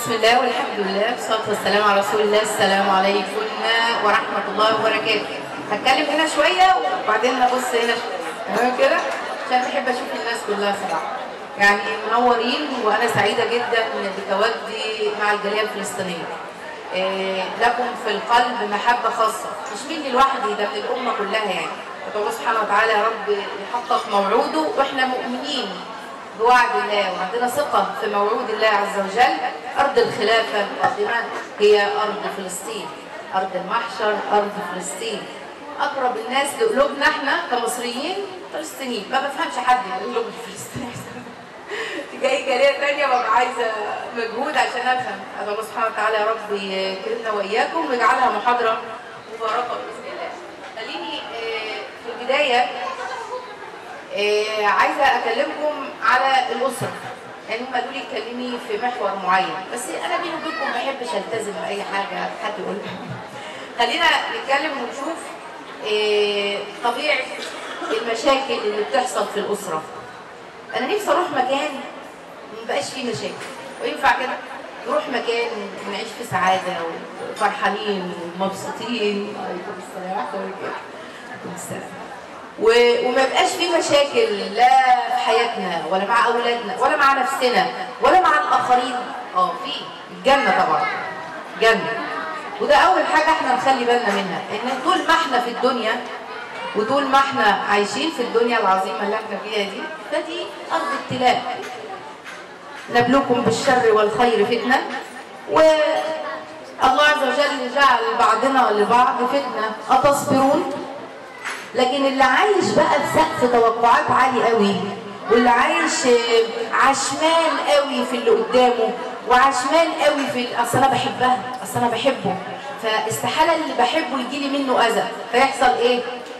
بسم الله والحمد لله والصلاة والسلام على رسول الله السلام عليكم ورحمة الله وبركاته هتكلم هنا شوية وبعدين نبص هنا شوية تمام كده عشان بحب أشوف الناس كلها صراحة يعني منورين وأنا سعيدة جدا بتواجدي مع الجالية الفلسطينية إيه، لكم في القلب محبة خاصة مش مني لوحدي ده من الأمة كلها يعني الله سبحانه وتعالى يا رب يحقق موعوده واحنا مؤمنين بوعد الله وعندنا ثقة في موعود الله عز وجل أرض الخلافة القادمة هي أرض فلسطين أرض المحشر أرض فلسطين أقرب الناس لقلوبنا احنا كمصريين فلسطينيين ما بفهمش حد من قلوب الفلسطينيين جاي جالية تانية ببقى عايزة مجهود عشان أفهم أدعو الله سبحانه وتعالى يا رب يكرمنا وإياكم ويجعلها محاضرة مباركة بإذن الله خليني آه، في البداية آه، عايزة أكلمكم على الأسرة يعني هم قالوا لي اتكلمي في محور معين بس أنا بيني وبينكم ما بحبش ألتزم بأي حاجة حد يقول خلينا نتكلم ونشوف آه، طبيعة المشاكل اللي بتحصل في الأسرة أنا نفسي أروح مكان ما بقاش فيه مشاكل وينفع كده نروح مكان نعيش في سعادة وفرحانين ومبسوطين عليكم السلام ورحمة الله وبركاته. عليكم السلام و- وما يبقاش في مشاكل لا في حياتنا ولا مع اولادنا ولا مع نفسنا ولا مع الاخرين اه في الجنه طبعا جنه وده اول حاجه احنا نخلي بالنا منها ان طول ما احنا في الدنيا وطول ما احنا عايشين في الدنيا العظيمه اللي احنا فيها دي فدي ارض ابتلاء نبلوكم بالشر والخير فتنه والله عز وجل جعل بعضنا لبعض فتنه اتصبرون لكن اللي عايش بقى بسقف توقعات عالي قوي واللي عايش آه، عشمان قوي في اللي قدامه وعشمان قوي في ال- اصل انا بحبها اصل انا بحبه فاستحاله اللي بحبه يجي لي منه اذى فيحصل ايه؟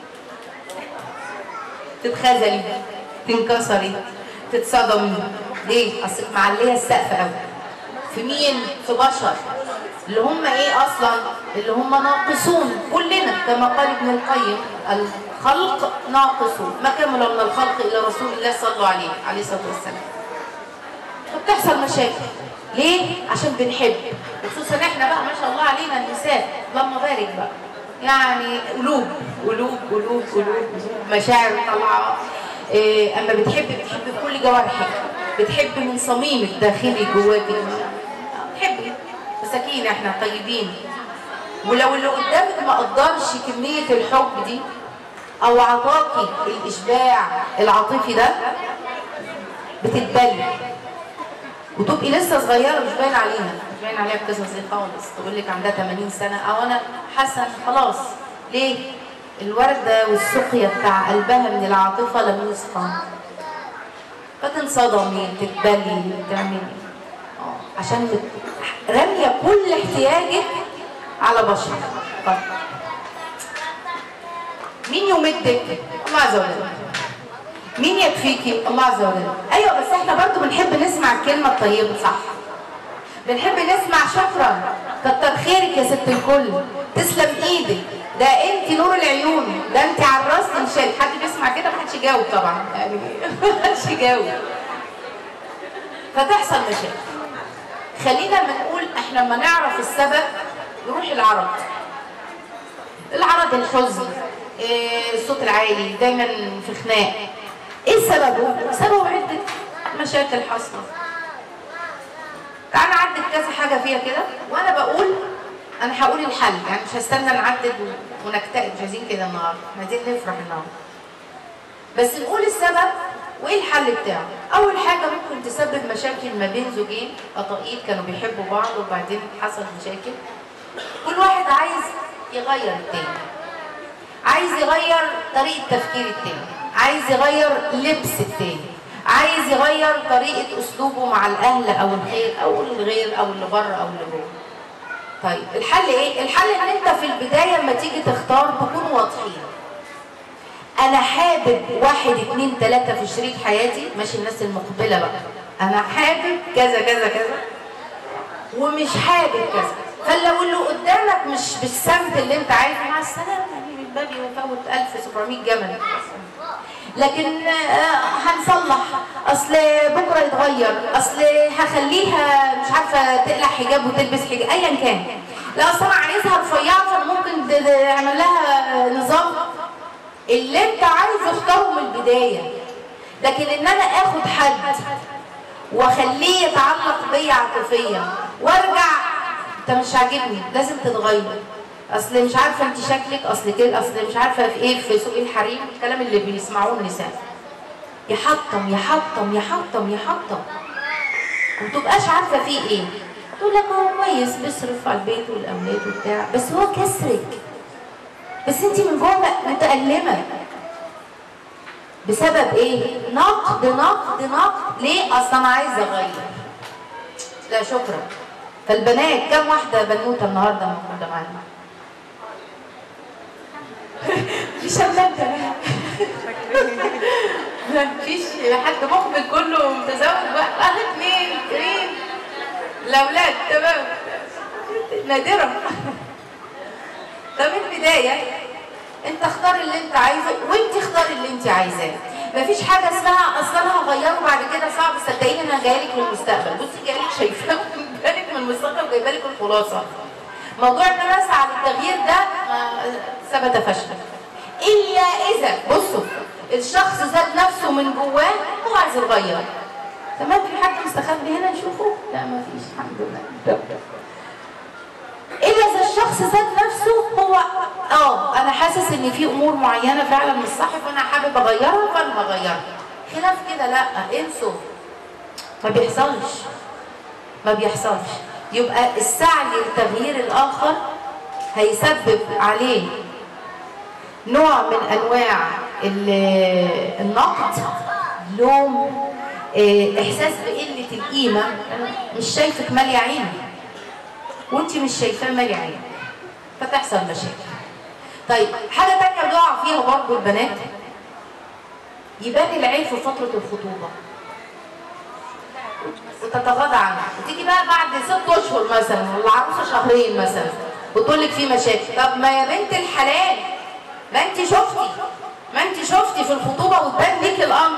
تتخاذلي تنكسري تتصدمي ليه؟ اصل معليه السقف قوي في مين؟ في بشر اللي هم ايه اصلا؟ اللي هم ناقصون كلنا كما قال ابن القيم الخلق ناقصون ما كمل من الخلق الا رسول الله صلى الله عليه عليه الصلاه والسلام فبتحصل مشاكل ليه؟ عشان بنحب وخصوصا احنا بقى ما شاء الله علينا النساء اللهم بارك بقى يعني قلوب قلوب قلوب قلوب مشاعر طالعه إيه اما بتحب بتحب بكل جوارحك بتحب من صميم الداخلي جواكي بتحبي مساكين احنا طيبين ولو اللي قدامك ما قدرش كميه الحب دي او عطاكي الاشباع العاطفي ده بتتبلي وتبقي لسه صغيره مش باين عليها مش باين عليها القصص دي خالص تقول لك عندها 80 سنه او انا حسن خلاص ليه؟ الورده والسقيا بتاع قلبها من العاطفه لم يسقى فتنصدمي تتبلي تعملي اه عشان بت- راميه كل احتياجك على بشر طيب مين يمدك؟ الله عز وجل مين يكفيكي؟ الله عز وجل ايوه بس احنا برضو بنحب نسمع الكلمه الطيبه صح بنحب نسمع شكرا كتر خيرك يا ست الكل تسلم ايدك ده انت نور العيون ده انت على الراس انشال حد بيسمع كده محدش يجاوب طبعا يعني محدش يجاوب فتحصل مشاكل خلينا لما نقول احنا لما نعرف السبب نروح العرض العرض الحزن إيه، الصوت العالي دايما في خناق ايه سببه؟ سببه عدة مشاكل حاصلة تعالى نعدد كذا حاجة فيها كده وانا بقول انا هقول الحل يعني مش هستنى نعدد و- ونكتئب مش عايزين كده النهارده احنا عايزين نفرح النهارده بس نقول السبب وايه الحل بتاعه اول حاجه ممكن تسبب مشاكل ما بين زوجين قطاقيط كانوا بيحبوا بعض وبعدين حصل مشاكل كل واحد عايز يغير التاني عايز يغير طريقه تفكير التاني عايز يغير لبس التاني عايز يغير طريقه اسلوبه مع الاهل او الغير او الغير او اللي بره او اللي جوه طيب الحل ايه الحل ان انت في البدايه لما تيجي تختار تكونوا واضحين انا حابب واحد اتنين تلاتة في شريك حياتي ماشي الناس المقبلة بقى انا حابب كذا كذا كذا ومش حابب كذا فلو اللي قدامك مش بالسمت اللي انت عايزه مع السلامة يعني من بابي وفوت 1700 جمل لكن آه، هنصلح اصل بكره يتغير اصل هخليها مش عارفه تقلع حجاب وتلبس حجاب ايا كان لا اصل انا عايزها رفيعه فانا ممكن ت- اعمل لها نظام اللي انت عايزه اختاره من البدايه لكن ان انا اخد حد واخليه يتعلق بيا عاطفيا وارجع انت مش عاجبني لازم تتغير اصل مش عارفه انت شكلك اصل كده اصل مش عارفه في ايه في سوق الحريم الكلام اللي بيسمعوه النساء يحطم يحطم يحطم يحطم ومتبقاش عارفه فيه ايه تقول لك هو كويس بيصرف على البيت والاولاد وبتاع بس هو كسرك بس انت من جوه متألمه بسبب ايه؟ نقد نقد نقد ليه؟ اصل انا عايزه اغير لا شكرا فالبنات كم واحده بنوته النهارده موجوده معانا؟ مفيش الا انت مفيش حد مقبل كله متزوج بقى اه اثنين اثنين الاولاد تمام نادره ده من البدايه انت اختار اللي انت عايزه وانت اختار اللي انت عايزاه مفيش حاجه اسمها اصل انا هغيره بعد كده صعب صدقيني انا جايه لك من المستقبل بصي جايه لك شايفاه جايه من المستقبل وجايبه لك الخلاصه موضوع ان انا اسعى للتغيير ده ما ثبت فشلا الا اذا بصوا الشخص ذات نفسه من جواه هو عايز يتغير تمام في حد مستخبي هنا نشوفه لا ما فيش الحمد لله الا اذا الشخص ذات نفسه هو اه انا حاسس ان في امور معينه فعلا مش صح فانا حابب اغيرها فانا هغيرها خلاف كده لا انسوا ما بيحصلش ما بيحصلش يبقى السعي لتغيير الاخر هيسبب عليه نوع من انواع ال- النقد لوم إيه، احساس بقله القيمه أنا مش شايفك ماليه عيني وانت مش شايفاه مالي عينك فتحصل مشاكل طيب حاجه تانية بيقع فيها برضه البنات يبان العيب في فتره الخطوبه وتتغاضى عنها وتيجي بقى بعد ست اشهر مثلا ولا عروسه شهرين مثلا وتقول لك في مشاكل طب ما يا بنت الحلال ما انت شفتي ما انت شفتي في الخطوبه وتبان لك الامر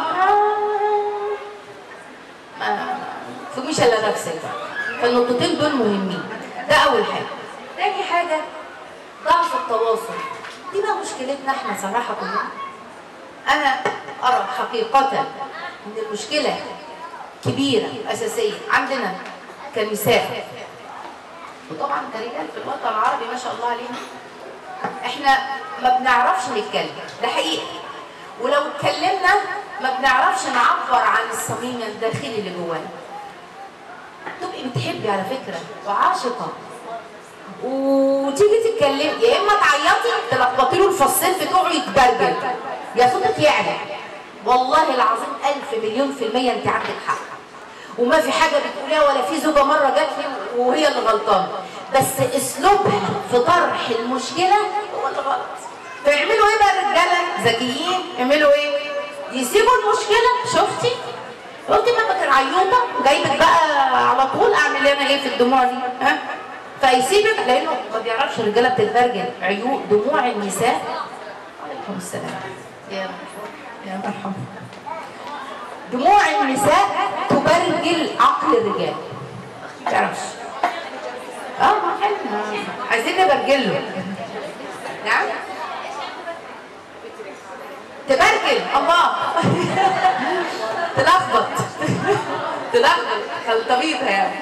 ما تفهميش الا نفسك فالنقطتين دول مهمين ده اول حاجه تاني حاجه ضعف التواصل دي بقى مشكلتنا احنا صراحه كلنا انا ارى حقيقه ان المشكله كبيره اساسيه عندنا كنساء وطبعا كرجال في الوطن العربي ما شاء الله عليهم احنا ما بنعرفش نتكلم ده حقيقي ولو اتكلمنا ما بنعرفش نعبر عن الصميم الداخلي اللي جوانا تبقي بتحبي على فكره وعاشقه وتيجي تتكلمي يا اما تعيطي تلخبطي له الفصين بتوعه يتبرجل يا صوتك يعلى والله العظيم ألف مليون في المية أنت عندك حق وما في حاجة بتقوليها ولا في زوجة مرة جات لي وهي اللي غلطانة بس أسلوبها في طرح المشكلة هو اللي غلط فيعملوا إيه بقى الرجالة ذكيين يعملوا إيه؟ يسيبوا المشكلة شفتي؟ قلت ما كانت عيوطة جايبك بقى على طول أعمل لي أنا إيه في الدموع دي؟ ها؟ فيسيبك لأنه ما بيعرفش الرجالة بتتبرجل عيوب دموع النساء عليكم السلام يا يا مرحبا دموع النساء تبرجل عقل الرجال ما تعرفش اه ما حلو ما- عايزين نبرجله نعم تبرجل الله تلخبط تلخبط خلطبيطها يعني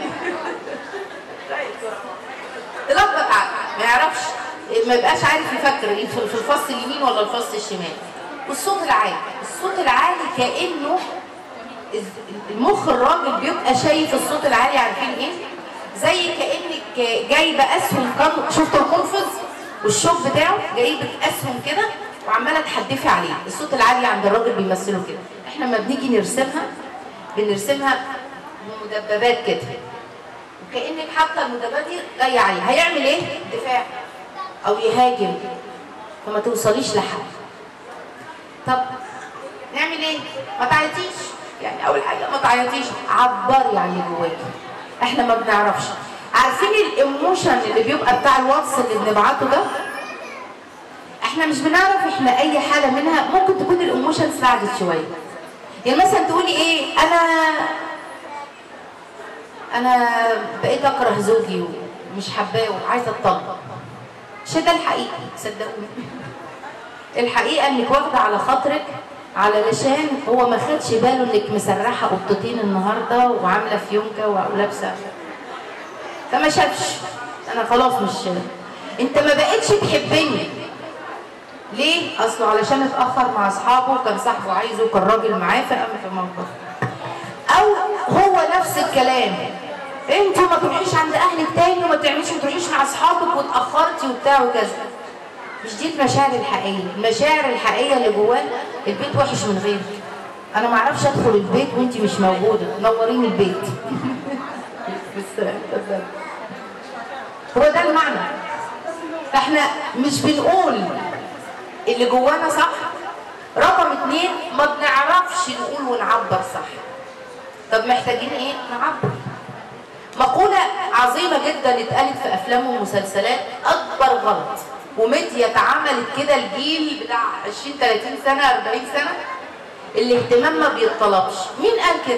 تلخبط عقل ما يعرفش ما يبقاش عارف يفكر في في الفص اليمين ولا الفص الشمال والصوت العالي الصوت العالي كانه المخ الراجل بيبقى شايف الصوت العالي عارفين ايه زي كانك جايبه اسهم قن- شفتوا القنفذ والشوك بتاعه جايبه اسهم كده وعماله تحدفي عليه الصوت العالي عند الراجل بيمثله كده احنا لما بنيجي نرسمها بنرسمها بمدببات كده وكانك حاطه المدببات دي جايه عليه هيعمل ايه دفاع او يهاجم فما توصليش لحد طب نعمل ايه ما تعيطيش يعني اول حاجه ما تعيطيش عبري عن اللي جواكي احنا ما بنعرفش عارفين الايموشن اللي بيبقى بتاع الواتس اللي بنبعته ده احنا مش بنعرف احنا اي حاله منها ممكن تكون الايموشن ساعدت شويه يعني مثلا تقولي ايه انا انا بقيت اكره زوجي ومش حباه وعايزه اتطلق مش ده الحقيقي صدقوني الحقيقه انك واخده على خاطرك علشان هو ما خدش باله انك مسرحه قطتين النهارده وعامله فيونكه ولابسه فما شافش انا خلاص مش انت ما بقتش تحبني ليه؟ اصله علشان اتاخر مع اصحابه وكان صاحبه عايزه وكان راجل معاه فقام في موقف او هو نفس الكلام انت ما تروحيش عند اهلك تاني وما تعمليش ما تروحيش مع اصحابك واتاخرتي وبتاع وكذا مش دي المشاعر الحقيقيه المشاعر الحقيقيه اللي جواه البيت وحش من غيرك انا ما اعرفش ادخل البيت وانت مش موجوده نوريني البيت بس هو ده المعنى فاحنا مش بنقول اللي جوانا صح رقم اتنين ما بنعرفش نقول ونعبر صح طب محتاجين ايه نعبر مقولة عظيمة جدا اتقالت في افلام ومسلسلات اكبر غلط وميديا اتعملت كده الجيل بتاع 20 30 سنة 40 سنة الاهتمام ما بيتطلبش مين قال كده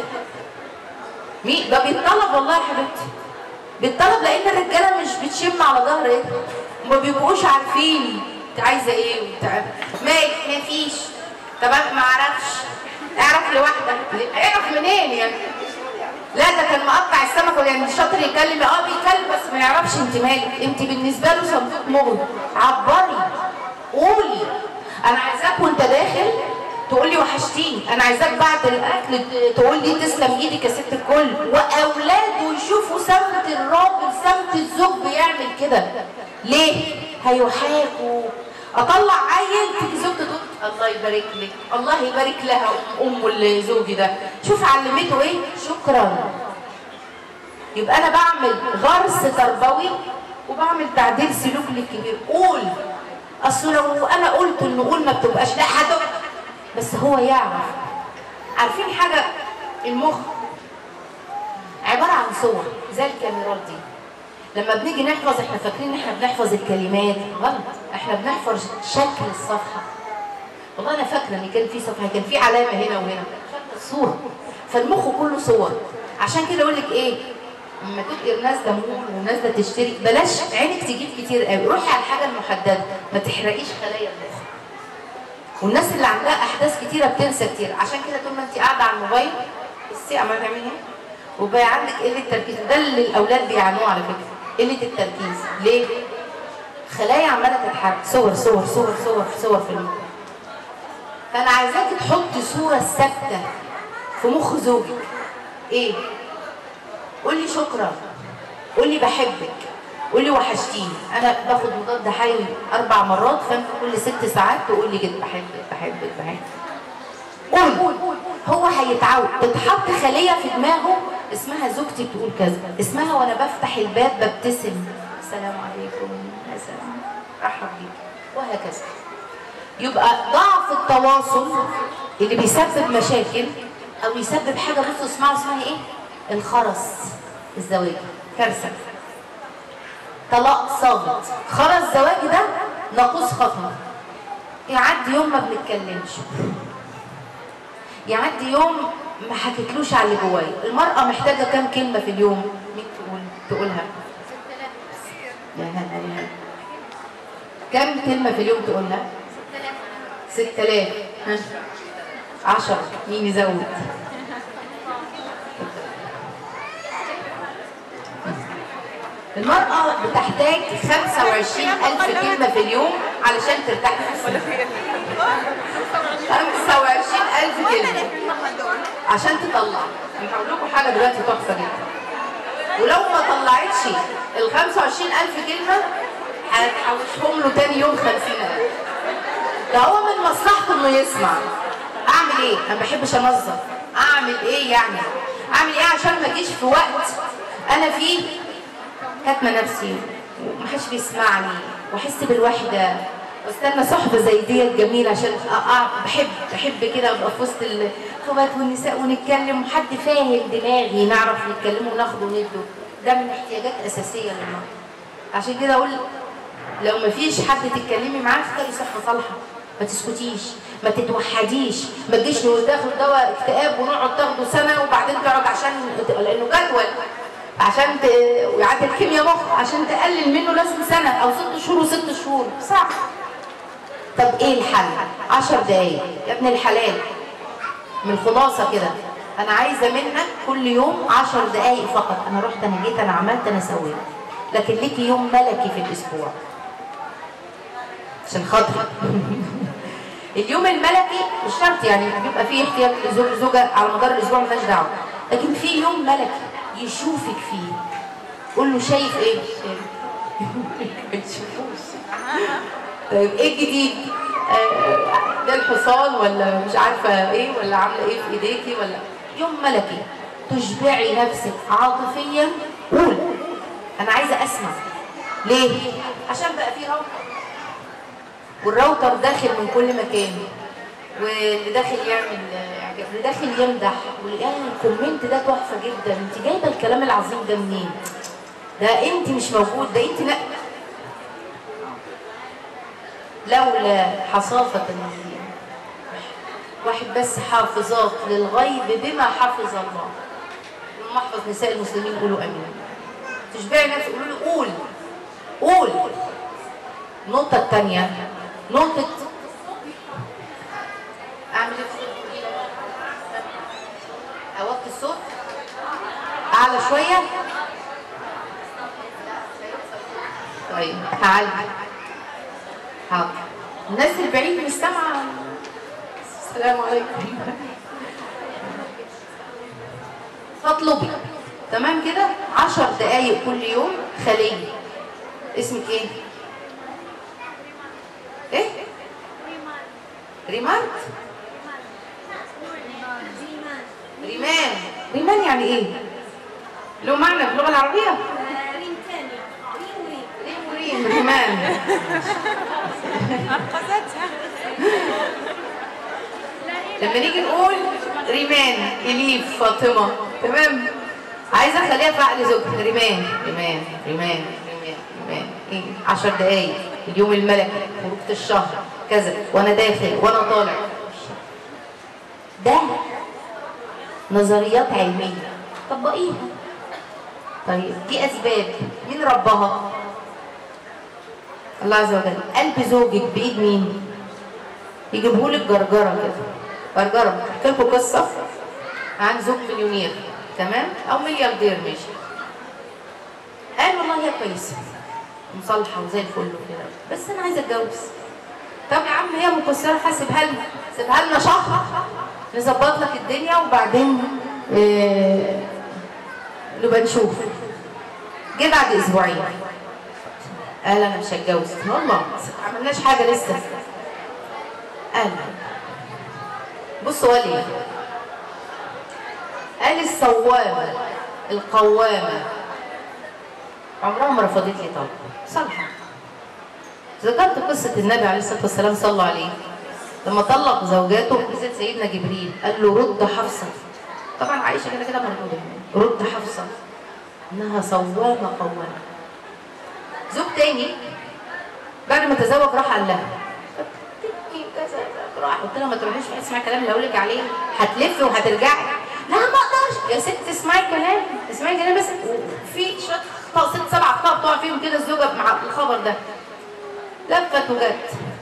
مين ده بيتطلب والله يا حبيبتي بيتطلب لان الرجاله مش بتشم على ظهر ايه ما بيبقوش عارفين انت عايزه ايه وبتاع مالك مفيش طب أنا ما اعرفش اعرف لوحدك اعرف منين يعني لا ده كان مقطع السمك ولا يعني شاطر يتكلم اه بيتكلم بس ما يعرفش انت مالك انت بالنسبه له صندوق مغلق عبري قولي انا عايزاك وانت داخل تقول لي وحشتيني انا عايزاك بعد الاكل تقول لي تسلم ايدك يا ست الكل واولاده يشوفوا سمت الراجل سمت الزوج بيعمل كده ليه هيحاكوا اطلع عيل تيجي زوجته تقول الله يبارك لك الله يبارك لها ام الزوج ده شوف علمته ايه شكرا يبقى انا بعمل غرس تربوي وبعمل تعديل سلوك للكبير قول اصل لو انا قلت ان قول ما بتبقاش لا هتبقى بس هو يعرف عارفين حاجه المخ عباره عن صور زي الكاميرات دي لما بنيجي نحفظ احنا فاكرين ان احنا بنحفظ الكلمات غلط احنا بنحفظ شكل الصفحه والله انا فاكره ان كان في صفحه كان في علامه هنا وهنا شكل الصوره فالمخ كله صور عشان كده اقول لك ايه لما تبقي نازله مول ونازله تشتري بلاش عينك تجيب كتير قوي روحي على الحاجه المحدده ما تحرقيش خلايا المخ والناس اللي عندها احداث كتيره بتنسى كتير عشان كده طول ما انت قاعده على الموبايل بصي عماله تعملي ايه وبقى عندك قله تركيز ده اللي الاولاد بيعانوه على فكره قله التركيز ليه خلايا عماله تتحرك صور صور صور صور صور في المخ فانا عايزاكي تحطي صوره ثابته في مخ زوجك ايه قولي شكرا قولي بحبك قولي وحشتيني انا باخد مضاد حيوي اربع مرات فانت كل ست ساعات تقول لي كده بحبك بحبك بحبك قول هو هيتعود تتحط خليه في دماغه اسمها زوجتي بتقول كذا اسمها وانا بفتح الباب ببتسم السلام عليكم يا سلام رحب بيك وهكذا يبقى ضعف التواصل اللي بيسبب مشاكل او يسبب حاجه بصوا اسمعوا اسمها ايه الخرس الزواجي كارثه طلاق صامت خرس زواجي ده ناقوس خطر يعدي يوم ما بنتكلمش يعدي يوم ما حكيتلوش على اللي جوايا المرأة محتاجة كام كلمة في اليوم مين تقول تقولها يا هلا يا هلا كام كلمة في اليوم تقولها 6000 ها 10 مين يزود المرأة بتحتاج 25000 كلمة في اليوم علشان ترتاح نفسها 25000 كلمة عشان تطلع انا هقول لكم حاجة دلوقتي تحفة جدا ولو ما طلعتش ال 25000 كلمة هتحوشهم له تاني يوم 50000 ده هو من مصلحته انه يسمع اعمل ايه؟ انا ما بحبش انظم اعمل ايه يعني؟ اعمل ايه عشان ما اجيش في وقت انا فيه كاتمه نفسي ومحدش بيسمعني واحس بالوحده واستنى صحبه زي ديت جميله عشان أقع بحب بحب كده ابقى في وسط الاخوات والنساء ونتكلم وحد فاهم دماغي نعرف نتكلم وناخد وندوا ده من احتياجات اساسيه للمرأة عشان كده اقول لو ما فيش حد تتكلمي معاه اختاري صحه صالحه ما تسكتيش ما تتوحديش ما تجيش نقول تاخد دواء اكتئاب ونقعد تاخده سنه وبعدين تقعد عشان لانه جدول عشان ت... ويعدي الكيمياء مخ عشان تقلل منه لازم سنه او ست شهور وست شهور صح طب ايه الحل؟ 10 دقايق يا ابن الحلال من الخلاصه كده انا عايزه منك كل يوم 10 دقايق فقط انا رحت انا جيت انا عملت انا سويت لكن ليكي يوم ملكي في الاسبوع عشان خاطري اليوم الملكي مش شرط يعني بيبقى فيه احتياج لزوج زوجه على مدار الاسبوع مالهاش دعوه لكن في يوم ملكي يشوفك فيه قول له شايف ايه؟ ما تشوفوش طيب ايه الجديد؟ آه، ده الحصان ولا مش عارفه ايه ولا عامله ايه في ايديكي ولا يوم ملكي تشبعي نفسك عاطفيا قول انا عايزه اسمع ليه؟ عشان بقى في راوتر والراوتر داخل من كل مكان واللي داخل يعمل اعجاب اللي داخل يمدح واللي قال الكومنت ده تحفه جدا انت جايبه الكلام العظيم ده منين؟ ده انت مش موجود ده انت لا لولا حصافة النبي واحد بس حافظات للغيب بما حفظ الله لما احفظ نساء المسلمين قولوا امين تشبعي نفسك قولوا له قول قول النقطة الثانية نقطة اعمل ايه في الصوت؟ اوطي الصوت اعلى شوية طيب تعالي حاضر الناس البعيد مش سامعه السلام عليكم فاطلبي تمام كده عشر دقايق كل يوم خلية اسمك ايه؟ ايه؟ ريمان ريمان ريمان يعني ايه؟ له معنى في اللغة العربية؟ ريم وريم ريمان لما نيجي نقول ريمان اليف فاطمه تمام عايزه اخليها في عقل زوجها ريمان ريمان ريمان ريمان ريمان ايه 10 دقايق اليوم الملكي خروجه الشهر كذا وانا داخل وانا طالع ده نظريات علميه طبقيها طيب دي اسباب مين ربها الله عز وجل قلب زوجك بايد مين يجيبهولك جرجره كده جرجره احكي لكم قصه عن زوج مليونير تمام او ملياردير ماشي قال والله هي كويسه مصالحه وزي الفل وكده بس انا عايزه اتجوز طب يا عم هي مقصره هسيبها لنا سيبها لنا شهر نظبط لك الدنيا وبعدين آه نبقى نشوف جه بعد اسبوعين قال انا مش هتجوز والله ما عملناش حاجه لسه قال بصوا قال ايه قال الصوامه القوامه عمرها ما رفضت لي طلب صالحه ذكرت قصه النبي عليه الصلاه والسلام صلى الله عليه لما طلق زوجاته نزل سيدنا جبريل قال له رد حفصه طبعا عائشه كده كده مرفوضه رد حفصه انها صوامه قوامه زوج تاني بعد ما تزوج راح قال لها راح قلت لها ما تروحيش اسمعي الكلام اللي هقول لك عليه هتلفي وهترجعي لا ما اقدرش يا ست اسمعي الكلام اسمعي الكلام بس في شويه اخطاء ست سبع اخطاء بتوع فيهم كده الزوجه مع الخبر ده لفت وجت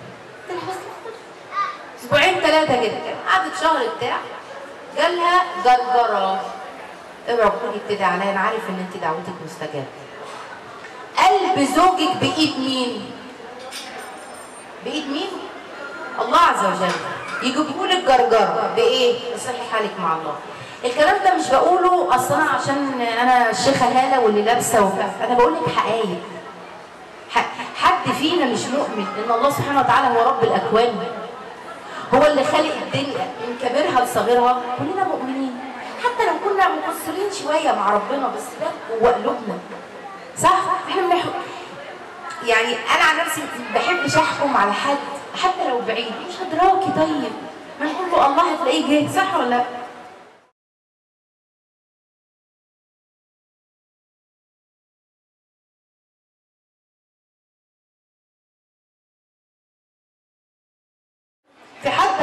اسبوعين ثلاثه كده قعدت شهر بتاع جالها جرجره اوعى تكوني بتدعي عليا انا عارف ان انت دعوتك مستجابه قلب زوجك بايد مين بايد مين الله عز وجل يجيبوا لك جرجره بايه يصحي حالك مع الله الكلام ده مش بقوله اصلا عشان انا الشيخه هاله واللي لابسه وبتاع انا بقول لك حقائق حد فينا مش مؤمن ان الله سبحانه وتعالى هو رب الاكوان هو اللي خالق الدنيا من كبيرها لصغيرها كلنا مؤمنين حتى لو كنا مقصرين شويه مع ربنا بس ده جوه قلوبنا صح احنا بنح... يعني انا عن نفسي ما بحبش احكم على حد حتى لو بعيد مش هدراكي طيب ما نقول له الله هتلاقيه جه صح ولا لا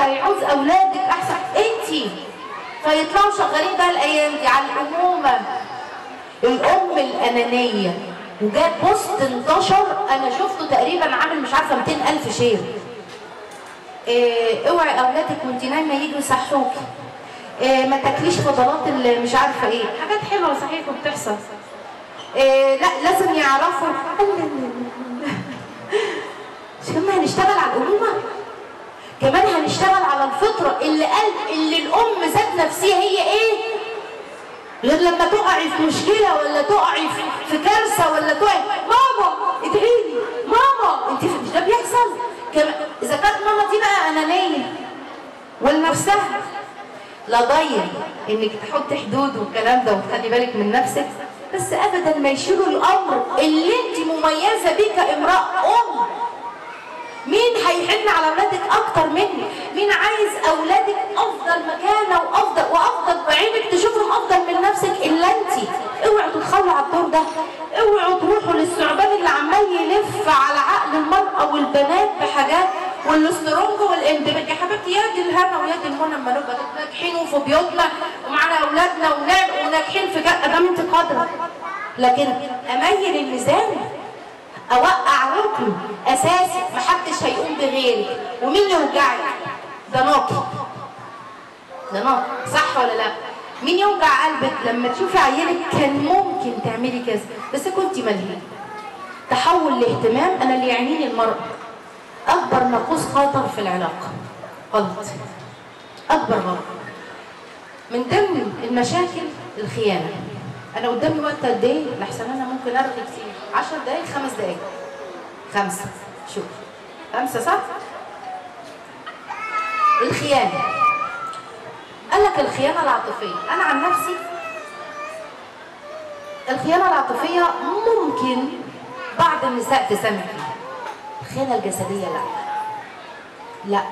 هيعوز اولادك احسن انت فيطلعوا شغالين بقى الايام دي على الامومه الام الانانيه وجاب بوست انتشر انا شفته تقريبا عامل مش عارفه 200000 شير إيه اوعي اولادك وانت نايمه يجوا يصحوكي إيه ما تاكليش فضلات اللي مش عارفه ايه حاجات حلوه صحيح وبتحصل إيه لا لازم يعرفوا مش كمان هنشتغل على الامومه كمان هنشتغل على الفطره اللي قال اللي الام ذات نفسها هي ايه غير لما تقعي في مشكله ولا تقعي في- في كارثه ولا تقعي ماما ادعي لي ماما انت مش ده بيحصل كمان اذا كانت ماما دي بقى انانيه ولنفسها لا ضير انك تحط حدود والكلام ده وتخلي بالك من نفسك بس ابدا ما يشيلوا الامر اللي انت مميزه بيه كامراه ام مين هيحن على اولادك اكتر مني مين عايز اولادك افضل مكانه وافضل وافضل بعينك تشوفهم افضل من نفسك الا انت اوعوا تدخلوا على الدور ده اوعوا تروحوا للثعبان اللي عمال يلف على عقل المراه والبنات بحاجات والاسترونج والاندماج يا حبيبتي يا دي الهنا ويا دي المنى اما نبقى ناجحين وفي بيوتنا ومعانا اولادنا ونعم وناجحين في جد ادام انت قادره لكن اميل الميزان اوقع ركن اساسي محدش هيقوم بغيري ومين اللي يوجعك ده ناقي ده ناقي صح ولا لا مين يوجع قلبك لما تشوفي عيالك كان ممكن تعملي كذا بس كنت ملهيه تحول لاهتمام انا اللي يعنيني المرأة اكبر ناقوس خطر في العلاقة غلط اكبر غلط من ضمن المشاكل الخيانة انا قدامي وقت قد ايه لحسن انا ممكن ارغي كتير 10 دقايق خمس دقايق خمسة شوف خمسة صح الخيانة قال لك الخيانة العاطفية أنا عن نفسي الخيانة العاطفية ممكن بعض النساء تسامح فيها الخيانة الجسدية لا لا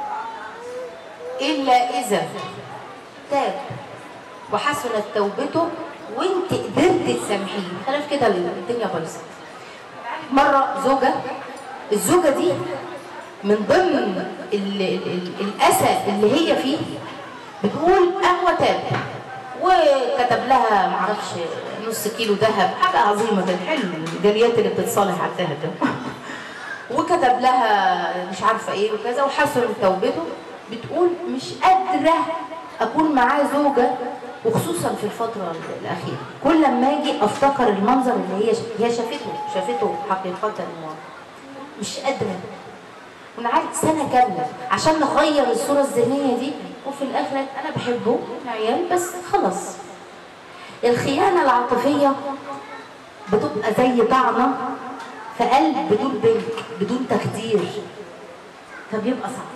إلا إذا تاب وحسنت توبته وانت قدرت تسامحيه خلاف كده الدنيا بايظه مره زوجه الزوجه دي من ضمن ال ال ال الاسى اللي هي فيه بتقول قهوه تاب وكتب لها معرفش نص كيلو ذهب حاجه عظيمه كان حلو الجاليات اللي بتتصالح على الذهب ده وكتب لها مش عارفه ايه وكذا وحسن توبته بتقول مش قادره اكون معاه زوجه وخصوصا في الفتره الاخيره كل ما اجي افتكر المنظر اللي هي هي شافته شافته حقيقه مش قادره ونقعد سنه كامله عشان نغير الصوره الذهنيه دي وفي الاخر انا بحبه العيال بس خلاص الخيانه العاطفيه بتبقى زي طعنه في قلب بدون بنك بدون تخدير فبيبقى صعب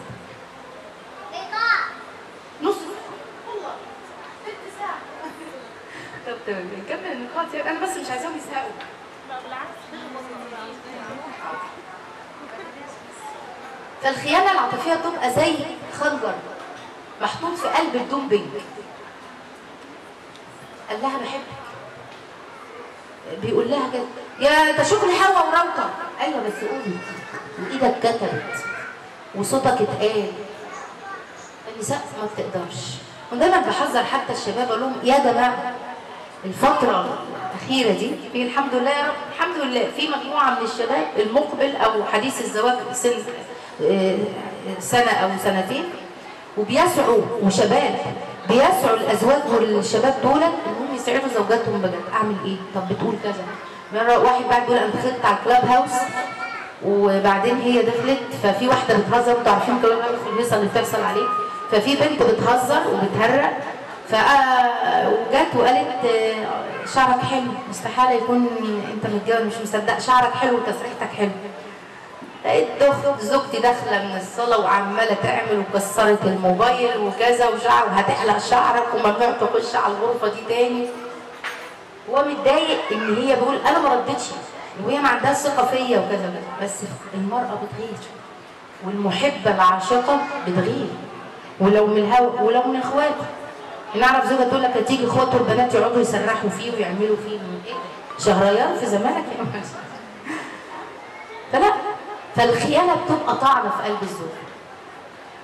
نص والله ست ساعة طب تمام نكمل النقاط يعني انا بس مش عايزاهم يزهقوا فالخيانة العاطفية تبقى زي خنجر محطوط في قلب بدون بنك قال لها بحبك بيقول لها كده يا ده شغل هوا وروطه ايوه بس قولي وايدك كتبت وصوتك اتقال النساء ما بتقدرش ودايما بحذر حتى الشباب اقول لهم يا جماعه الفترة الأخيرة دي في الحمد لله يا رب الحمد لله في مجموعة من الشباب المقبل أو حديث الزواج سن آه، سنة أو سنتين وبيسعوا وشباب بيسعوا الأزواج والشباب دول إنهم يسعدوا زوجاتهم بجد أعمل إيه؟ طب بتقول كذا مرة واحد بعد بيقول أنا دخلت على الكلاب هاوس وبعدين هي دخلت ففي واحدة بتهزر انتوا عارفين كلاب هاوس الهيصة اللي بتحصل عليه ففي بنت بتهزر وبتهرق ف وجت وقالت آه، شعرك حلو استحاله يكون انت متجوز مش مصدق شعرك حلو وتسريحتك حلو لقيت دخت زوجتي داخله من الصاله وعماله تعمل وكسرت الموبايل وكذا وشعر وهتحلق شعرك وممنوع تخش على الغرفه دي تاني هو متضايق ان هي بيقول انا ما ردتش وهي ما عندهاش ثقه فيا وكذا وكذا. بس المراه بتغير والمحبه العاشقه بتغير ولو من الهوا ولو من اخواته نعرف زوجة تقول لك هتيجي اخواته البنات يقعدوا يسرحوا فيه ويعملوا فيه من ايه شهريار في زمانك يا محمد فلا فالخيانة بتبقى طعنة في قلب الزوج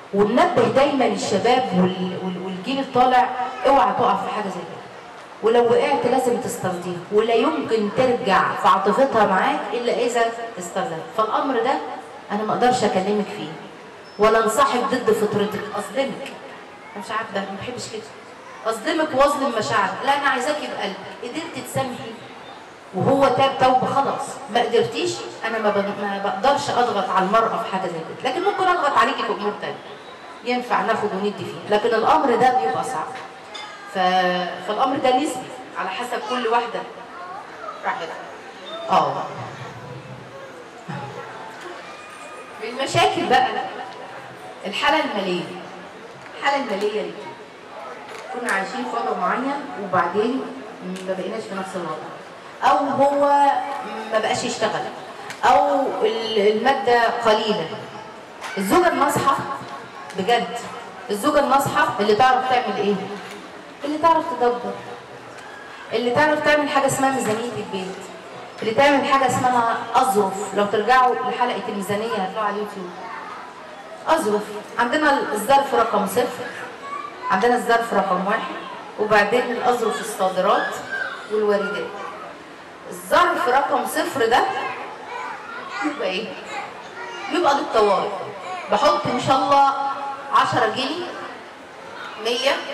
وننبه دايما الشباب وال- وال- والجيل الطالع اوعى تقع في حاجه زي كده ولو وقعت لازم تسترضيها ولا يمكن ترجع في عاطفتها معاك الا اذا استرضيت فالامر ده انا ما اقدرش اكلمك فيه ولا انصحك ضد فطرتك اصدمك انا مش عارفه ما بحبش كده اصدمك واظلم مشاعرك لا انا عايزاكي بقلبك قدرت تسامحي وهو تاب توبه خلاص ما قدرتيش انا ما, ب- ما بقدرش اضغط على المراه في حاجه زي كده لكن ممكن اضغط عليكي في امور تانية ينفع ناخد وندي فيه لكن الامر ده بيبقى صعب ف... فالامر ده نسبي على حسب كل واحده راحت اه من المشاكل بقى الحاله الماليه الحاله الماليه دي كنا عايشين في وضع معين وبعدين ما بقيناش في نفس الوضع او هو ما بقاش يشتغل او ال- الماده قليله الزوجه الناصحه بجد الزوجه الناصحه اللي تعرف تعمل ايه اللي تعرف تدبر اللي تعرف تعمل حاجه اسمها ميزانيه البيت اللي تعمل حاجه اسمها اظرف لو ترجعوا لحلقه الميزانيه هتلاقوها على اليوتيوب اظرف عندنا الظرف رقم صفر عندنا الظرف رقم واحد وبعدين الأظرف الصادرات والواردات الظرف رقم صفر ده يبقى ايه؟ يبقى للطوارئ بحط ان شاء الله 10 جنيه 100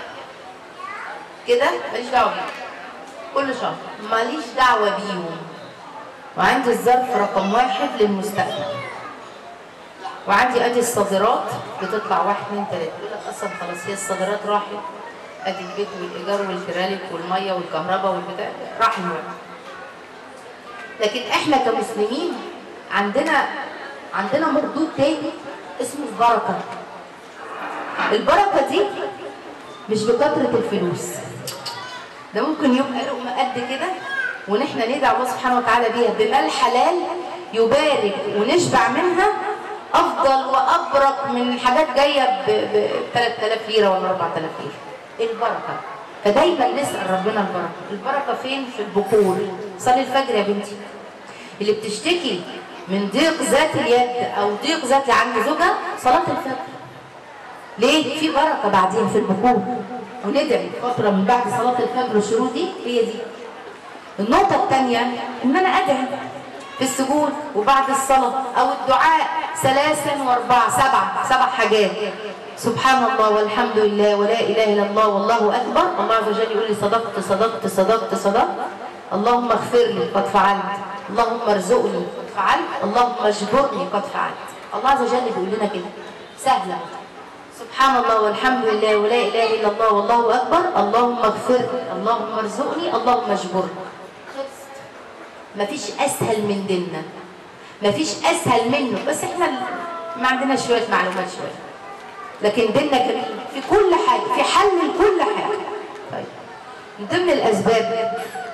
كده ماليش دعوه بيهم كل شهر ماليش دعوه بيهم وعندي الظرف رقم واحد للمستقبل وعندي ادي الصادرات بتطلع واحد اتنين تلاته يقول لك اصلا خلاص هي الصادرات راحت ادي البيت والايجار والكرالك والميه والكهرباء والبتاع راح الوقت لكن احنا كمسلمين عندنا عندنا مردود تاني اسمه البركه البركه دي مش بكثره الفلوس ده ممكن يبقى لقمه قد كده ونحن ندعو الله سبحانه وتعالى بيها بمال حلال يبارك ونشبع منها افضل وابرك من حاجات جايه ب ب 3000 ليره ولا 4000 ليره البركه فدايما نسال ربنا البركه البركه فين في البخور صلي الفجر يا بنتي اللي بتشتكي من ضيق ذات اليد او ضيق ذات عند زوجها صلاه الفجر ليه في بركه بعدين في البخور وندعي فتره من بعد صلاه الفجر الشروط دي هي دي النقطه الثانيه ان انا ادعي في السجود وبعد الصلاة أو الدعاء ثلاثا وأربعة سبعة سبع حاجات سبحان الله والحمد لله ولا إله إلا الله والله أكبر الله عز وجل يقول لي صدقت صدقت صدقت صدقت اللهم اغفر لي قد فعلت اللهم ارزقني قد فعلت اللهم اجبرني قد فعلت الله عز وجل بيقول لنا كده سهلة سبحان الله والحمد لله ولا إله إلا الله والله أكبر اللهم اغفر لي اللهم ارزقني اللهم اجبرني خلصت مفيش اسهل من ديننا مفيش اسهل منه بس احنا ما عندناش شويه معلومات شويه لكن ديننا جميل في كل حاجه في حل لكل حاجه طيب من ضمن الاسباب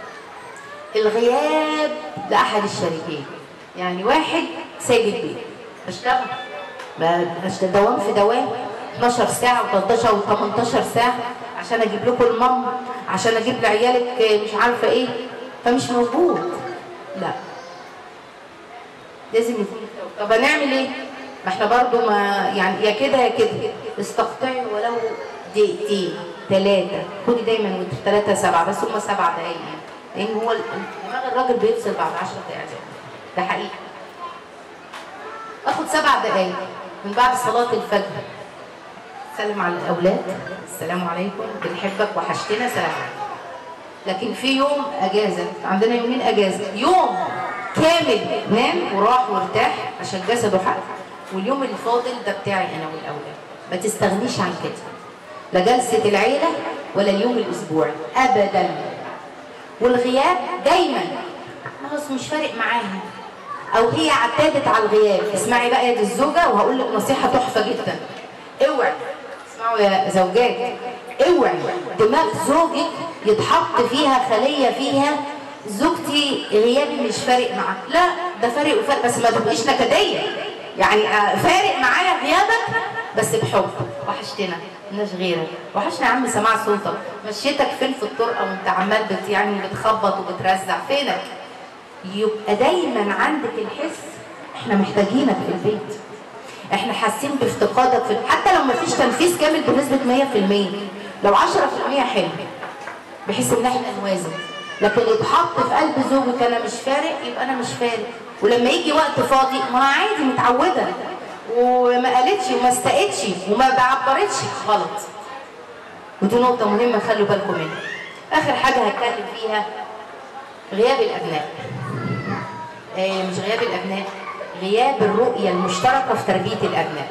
الغياب لاحد الشريكين يعني واحد سايب البيت اشتغل ما اشتغل دوام في دوام 12 ساعه و13 و18 ساعه عشان اجيب لكم المام عشان اجيب لعيالك مش عارفه ايه فمش موجود لا لازم يكون طب هنعمل ايه؟ ما احنا برضو ما يعني يا كده يا كده استقطعي ولو دقيقتين ثلاثة خدي دايما وتر ثلاثة سبعة بس هم سبع دقايق يعني لأن هو دماغ الراجل بيفصل بعد 10 دقايق ده حقيقي اخد سبع دقايق من بعد صلاة الفجر سلم على الأولاد السلام عليكم بنحبك وحشتنا سلام عليكم لكن في يوم اجازه عندنا يومين اجازه يوم كامل نام وراح وارتاح عشان جسده حق واليوم اللي فاضل ده بتاعي انا والاولاد ما تستغنيش عن كده لا جلسه العيله ولا اليوم الاسبوعي ابدا والغياب دايما خلاص مش فارق معاها او هي اعتادت على الغياب اسمعي بقى يا دي الزوجه وهقول لك نصيحه تحفه جدا اوعي اسمعوا يا زوجات اوعي دماغ زوجك يتحط فيها خليه فيها زوجتي غيابي مش فارق معاك لا ده فارق وفارق بس ما تبقيش نكديه يعني آه، فارق معايا غيابك بس بحب وحشتنا مالناش غيرك وحشنا يا عم سماع صوتك مشيتك فين في الطرقه وانت عمال بت يعني بتخبط وبترزع فينك يبقى دايما عندك الحس احنا محتاجينك في البيت احنا حاسين بافتقادك في حتى لو ما فيش تنفيذ كامل بنسبه 100% لو 10% حلو بحيث ان احنا نوازن لكن يتحط في قلب زوجك انا مش فارق يبقى انا مش فارق ولما يجي وقت فاضي ما أنا عادي متعوده وما قالتش وما استقتش وما بعبرتش غلط ودي نقطة مهمة خلوا بالكم منها. آخر حاجة هتكلم فيها غياب الأبناء. آه مش غياب الأبناء، غياب الرؤية المشتركة في تربية الأبناء.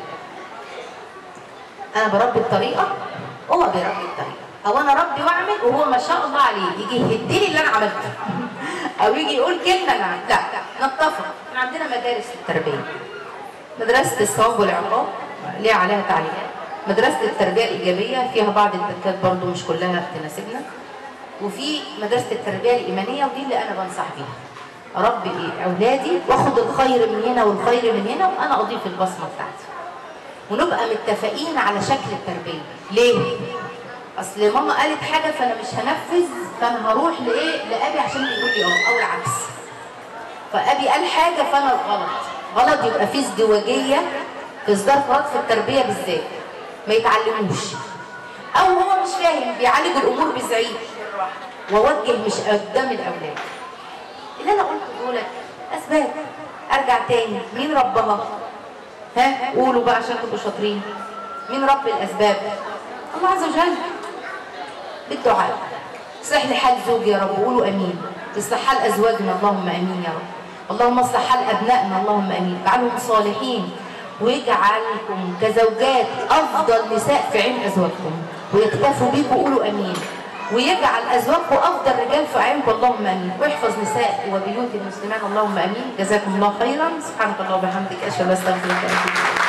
أنا بربي بطريقة وهو بيربي بطريقة. أو أنا ربي وأعمل وهو ما شاء الله عليه يجي يهدلي اللي أنا عملته. أو يجي يقول كلمة أنا لا نتفق. إحنا عندنا مدارس للتربية. مدرسة الثواب والعقاب ليها عليها تعليقات. مدرسة التربية الإيجابية فيها بعض التركات برضو مش كلها تناسبنا وفي مدرسة التربية الإيمانية ودي اللي أنا بنصح بيها أربي أولادي وآخد الخير من هنا والخير من هنا وأنا أضيف البصمة بتاعتي ونبقى متفقين على شكل التربية ليه؟ أصل ماما قالت حاجة فأنا مش هنفذ فأنا هروح لإيه؟ لأبي عشان بيقول لي أه أو العكس فأبي قال حاجة فأنا الغلط غلط يبقى في ازدواجية في إصدار قرارات في التربية بالذات ما يتعلموش او هو مش فاهم بيعالج الامور بزعيق ووجه مش قدام الاولاد اللي انا قلته دولت اسباب ارجع تاني مين ربها ها قولوا بقى عشان تبقوا شاطرين مين رب الاسباب الله عز وجل بالدعاء اصلح لي حال زوجي يا رب قولوا امين اصلح حال ازواجنا اللهم امين يا رب اللهم اصلح حال ابنائنا اللهم امين اجعلهم صالحين ويجعلكم كزوجات افضل نساء في عين ازواجكم ويكتفوا بيكم قولوا امين ويجعل ازواجكم افضل رجال في عينكم اللهم امين ويحفظ نساء وبيوت المسلمين اللهم امين جزاكم الله خيرا سبحانك اللهم وبحمدك اشهد ان لا اله الا انت